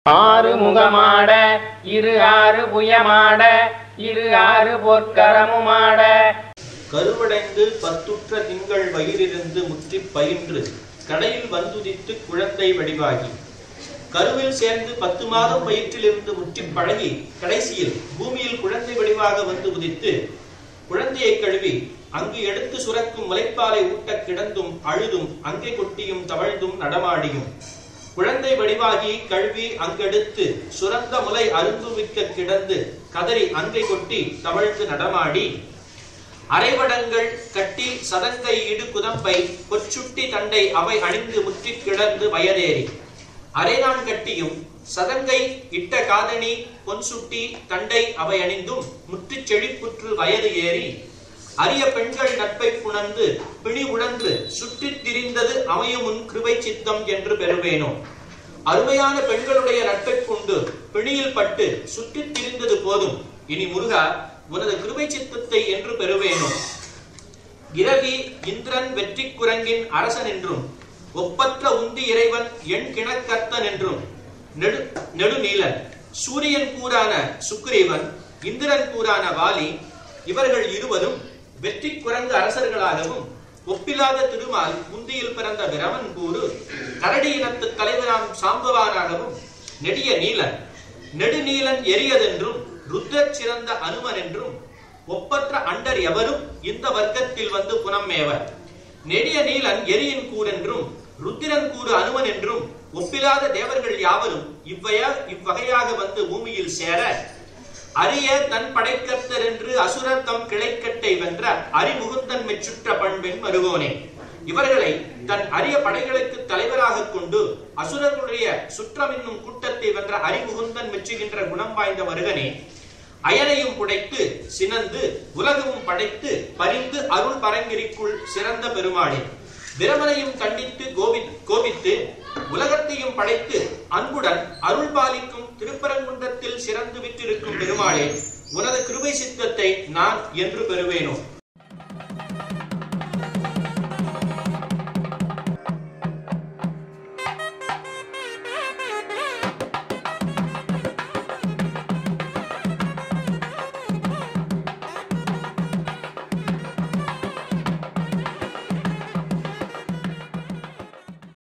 ஆறு முகமாட இரு ஆறு புயமாட இரு ஆறு பொற்கரமுமாட கருவடைந்து பத்துற்ற திங்கள் வயிறிருந்து முற்றிப் பயின்று கடையில் வந்துதித்து குழந்தை வடிவாகி கருவில் சேர்ந்து பத்து மாதம் வயிற்றிலிருந்து முற்றிப் பழகி கடைசியில் பூமியில் குழந்தை வடிவாக வந்து உதித்து குழந்தையை கழுவி அங்கு எடுத்து சுரக்கும் முளைப்பாலை ஊட்டக் கிடந்தும் அழுதும் அங்கே கொட்டியும் தவழ்ந்தும் நடமாடியும் குழந்தை வடிவாகி கழுவி அங்கெடுத்து சுரந்த முலை அருந்துவிக்க கிடந்து கதறி அங்கை கொட்டி தவழ்ந்து நடமாடி அரைவடங்கள் கட்டி சதங்கை இடு குதம்பை பொச்சுட்டி தண்டை அவை அணிந்து முற்றிக் கிடந்து வயதேறி அரைநான் கட்டியும் சதங்கை இட்ட காதணி பொன் சுட்டி தண்டை அவை அணிந்தும் முற்றிச் செழிப்புற்று வயது ஏறி அரிய பெண்கள் நட்பை புணர்ந்து பிணி உணர்ந்து சுற்றித் திரிந்தது அமையுமுன் கிருபை சித்தம் என்று பெறுவேனோ அருமையான பெண்களுடைய நட்பை கொண்டு பிணியில் பட்டு சுற்றித் திரிந்தது போதும் இனி முருகா உனது கிருபை சித்தத்தை என்று பெறுவேனோ இரவி இந்திரன் வெற்றி குரங்கின் அரசன் என்றும் ஒப்பற்ற உந்தி இறைவன் என் கிணக்கர்த்தன் என்றும் நெடு நெடுநீலன் சூரியன் கூறான சுக்கிரீவன் இந்திரன் கூறான வாலி இவர்கள் இருவரும் வெற்றி குரங்கு அரசர்களாகவும் ஒப்பில்லாத திருமால் முந்தியில் பிறந்த பிரமன் கூறு கரடி இனத்து தலைவராம் சாம்பவானாகவும் நெடிய நீலன் நெடுநீலன் எரியதென்றும் ருத்ரச் சிறந்த அனுமன் என்றும் ஒப்பற்ற அண்டர் எவரும் இந்த வர்க்கத்தில் வந்து புனம்மேவர் நெடிய நீலன் எரியின் கூடென்றும் ருத்திரன் கூறு அனுமன் என்றும் ஒப்பிலாத தேவர்கள் யாவரும் இவ்வையா இவ்வகையாக வந்து பூமியில் சேர அரிய தன் படைக்கர்த்தர் என்று அசுரர் தம் கிளைக்கட்டை வென்ற அரிமுகுந்தன் மெச்சுற்ற பண்பின் மருகோனே இவர்களை தன் அரிய படைகளுக்கு தலைவராக கொண்டு அசுரர்களுடைய சுற்றம் என்னும் கூட்டத்தை வென்ற அரிமுகுந்தன் மெச்சுகின்ற குணம் வாய்ந்த மருகனே அயனையும் புடைத்து சினந்து உலகமும் படைத்து பரிந்து அருள் பரங்கிரிக்குள் சிறந்த பெருமாளே பிரமனையும் கண்டித்து கோபி கோபித்து உலகத்தையும் படைத்து அன்புடன் அருள் பாலிக்கும் திருப்பரங்குன்றத்தில் சிறந்து விற்றிருக்கும் பெருமாளே உனது கிருபை சித்தத்தை நான் என்று பெறுவேனோ